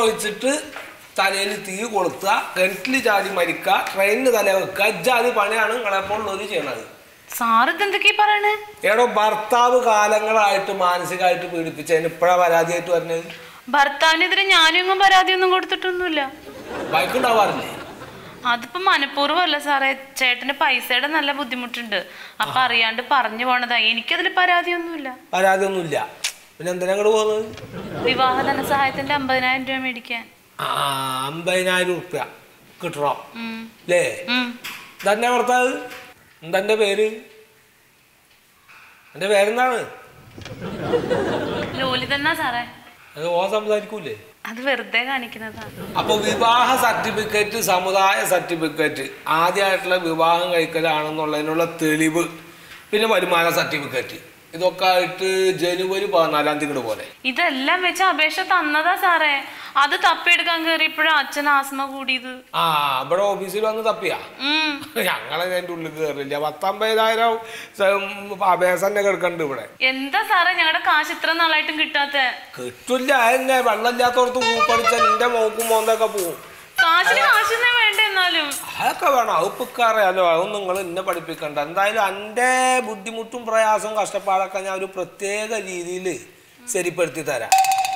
ഒഴിച്ചിട്ട് തലയിൽ തീ കൊളുത്തുക കിണറ്റിൽ ചാടി മരിക്കുക ട്രെയിനിന് തല വെക്കുക ഇജാതി പണിയാണ് നിങ്ങളെപ്പോലുള്ളവർ ചെയ്യണത് സാർ ഇതെന്തൊക്കെയാ പറയണേ എടോ ഭർത്താവ് കാലങ്ങളായിട്ട് മാനസികമായിട്ട് പീഡിപ്പിച്ചതിന് ഇപ്പോഴാണ് പരാതിയായിട്ട് വരുന്നത് ഭർത്താവിനെതിരെ ഞാനും എങ്ങും പരാതിയൊന്നും കൊടുത്തിട്ടൊന്നുമില്ല ബൈക്കുണ്ടാവാറില്ലേ അതിപ്പോ മനഃപൂർവ്വമല്ല സാറേ ചേട്ടന് പൈസയുടെ നല്ല ബുദ്ധിമുട്ടുണ്ട് അപ്പൊ അറിയാണ്ട് പറഞ്ഞു പോണതാ എനിക്കതിൽ പരാതിയൊന്നുമില്ല പരാതിയൊന്നുമില്ല പിന്നെ എന്തിനാ അങ്ങോട്ട് പോകുന്നത് വിവാഹ ധനസഹായത്തിന്റെ അമ്പതിനായിരം രൂപ മേടിക്കാൻ ആ അമ്പതിനായിരം ഉറുപ്യ കിട്ടണം ഉം. അല്ലേ ഉം. ഇതന്നെ ഭർത്താവ് എന്താ എൻ്റെ പേര് എൻ്റെ പേരെന്താണ് ലോലിതെന്നാ സാറേ അത് ഓ സംസാരിക്കൂലേ അത് വെറുതെ കാണിക്കുന്നതാ അപ്പൊ വിവാഹ സർട്ടിഫിക്കറ്റ് സമുദായ സർട്ടിഫിക്കറ്റ് ആദ്യമായിട്ടുള്ള വിവാഹം കഴിക്കലാണെന്നുള്ളതിനുള്ള തെളിവ് പിന്നെ വരുമാന സർട്ടിഫിക്കറ്റ് ഇതൊക്കെ ആയിട്ട് ജനുവരി പതിനാലാം തീയതി പോലെ ഇതെല്ലാം വെച്ച് അപേക്ഷ തന്നതാ സാറേ അത് തപ്പിയെടുക്കാൻ കയറിയപ്പോഴാ അച്ഛൻ ആസ്മ കൂടിയത് ആ ഇവിടെ ഓഫീസിൽ വന്ന് തപ്പിയാ ഉം. ഞങ്ങളെ അതിൻ്റെ ഉള്ളിൽ കയറില്ല പത്തൊമ്പതിനായിരം അപേക്ഷ തന്നെ കിടക്കണ്ട് ഇവിടെ എന്താ സാറേ ഞങ്ങളുടെ കാശ് ഇത്ര നാളായിട്ടും കിട്ടാത്ത കിട്ടില്ല എന്നെ വെള്ളമില്ലാത്തടത്ത് പൂപ്പടിച്ച നിന്റെ മോക്കും മോന്തൊക്കെ പോവും കാശിന് കാശിനെ വേണ്ട എന്നാലും അതൊക്കെ വേണം അത് ഇപ്പൊക്കെ അറിയാലോ അതൊന്നും നിങ്ങൾ എന്നെ പഠിപ്പിക്കണ്ട എന്തായാലും എൻ്റെ ബുദ്ധിമുട്ടും പ്രയാസവും കഷ്ടപ്പാടൊക്കെ ഞാൻ ഒരു പ്രത്യേക രീതിയിൽ ശരിപ്പെടുത്തി തരാം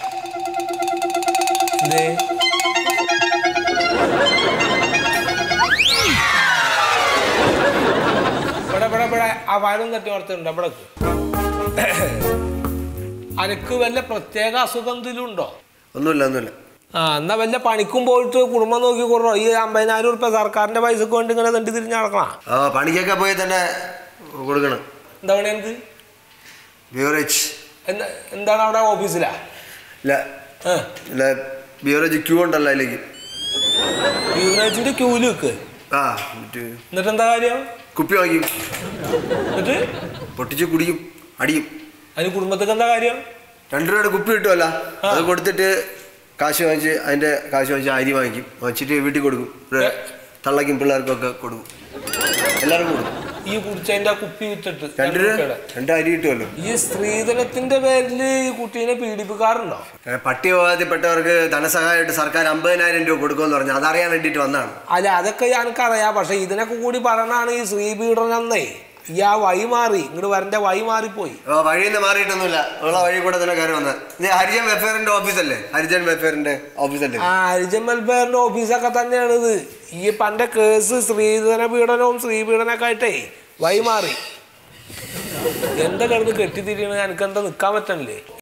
എന്തേ ഇവിടെ ഇവിടെ ഇവിടെ ആ വയറും തട്ടി ഓർത്തുണ്ട് ഇവിടെ അനക്ക് വല്ല പ്രത്യേക അസുഖം എന്തെങ്കിലും ഉണ്ടോ ഒന്നുമില്ല ഒന്നുമില്ല ആ എന്നാ വല്ല പണിക്കും പോയിട്ട് കുടുംബം നോക്കി കൊടുറോ ഈ അമ്പതിനായിരം ഉറുപ്പ സർക്കാരിന്റെ പൈസക്ക് വേണ്ടി ഇങ്ങനെ തണ്ടി തിരിഞ്ഞ് നടക്കണ ആ പണിക്കൊക്കെ പോയി തന്നെ കൊടുക്കണം എന്താ പണി എനിക്ക് ബിയോറേജ് എന്താ എന്താണ് അവിടെ ഓഫീസിലാ ഇല്ല ആ ഇല്ല ബിയോറേജ് ക്യൂ ഉണ്ടല്ലോ അതിലേക്ക് യുവറേജിന്റെ ക്യൂല് വെക്ക് ആ എന്നിട്ട് എന്നിട്ട് എന്താ കാര്യം കുപ്പി വാങ്ങിക്കും എന്നിട്ട് പൊട്ടിച്ച് കുടിക്കും അടിക്കും അതിന് കുടുംബത്തേക്ക് എന്താ കാര്യം രണ്ട് രൂപയുടെ കുപ്പി കിട്ടുമല്ല അത് കൊടുത്തിട്ട് കാശ് വാങ്ങിച്ച് അതിൻ്റെ കാശ് വാങ്ങിച്ച് അരി വാങ്ങിക്കും വാങ്ങിച്ചിട്ട് വീട്ടിൽ കൊടുക്കും ഇവിടെ തള്ളക്കും പിള്ളേർക്കും ഒക്കെ കൊടുക്കും എല്ലാവർക്കും കൊടുക്കും ഈ കുടിച്ചതിന്റെ ആ കുപ്പി വിറ്റിട്ട് രണ്ട് രൂപ രൂപയുടെ. രണ്ട് അരി കിട്ടുമല്ലോ ഈ സ്ത്രീധനത്തിന്റെ പേരിൽ ഈ കുട്ടീനെ പീഡിപ്പിക്കാറുണ്ടോ ഏ, പട്ടികവാദിപ്പെട്ടവർക്ക് ധനസഹായമായിട്ട് സർക്കാർ അമ്പതിനായിരം രൂപ കൊടുക്കുമെന്ന് പറഞ്ഞു അതറിയാൻ വേണ്ടിയിട്ട് വന്നതാണ് അല്ല അതൊക്കെ എനിക്കറിയാം പക്ഷെ ഇതിനൊക്കെ കൂടി പറയണാണ് ഈ ശ്രീപീഡനം എന്നേ ഈ ആ വഴി മാറി ഇങ്ങോട്ട് വരന്റെ വഴി മാറിപ്പോയി ഓ വഴിയിൽ നിന്ന് മാറിയിട്ടൊന്നുമില്ല ഉള്ള വഴി കൂടെ തന്നെ കയറി വന്നത് നീ ഹരിജൻ വെൽഫെയറിന്റെ ഓഫീസല്ലേ ഹരിജൻ വെൽഫെയറിന്റെ ഓഫീസല്ലേ ആ ഹരിജൻ വെൽഫെയറിന്റെ ഓഫീസൊക്കെ തന്നെയാണ് ഇത് ഈ പന്റെ കേസ് സ്ത്രീധന പീഡനവും സ്ത്രീപീഡനമൊക്കെ ആയിട്ടേ വഴി മാറി എന്താ കിടന്ന് കെട്ടിത്തിരിയണത് എനിക്കെന്താ നിൽക്കാൻ പറ്റണില്ലേ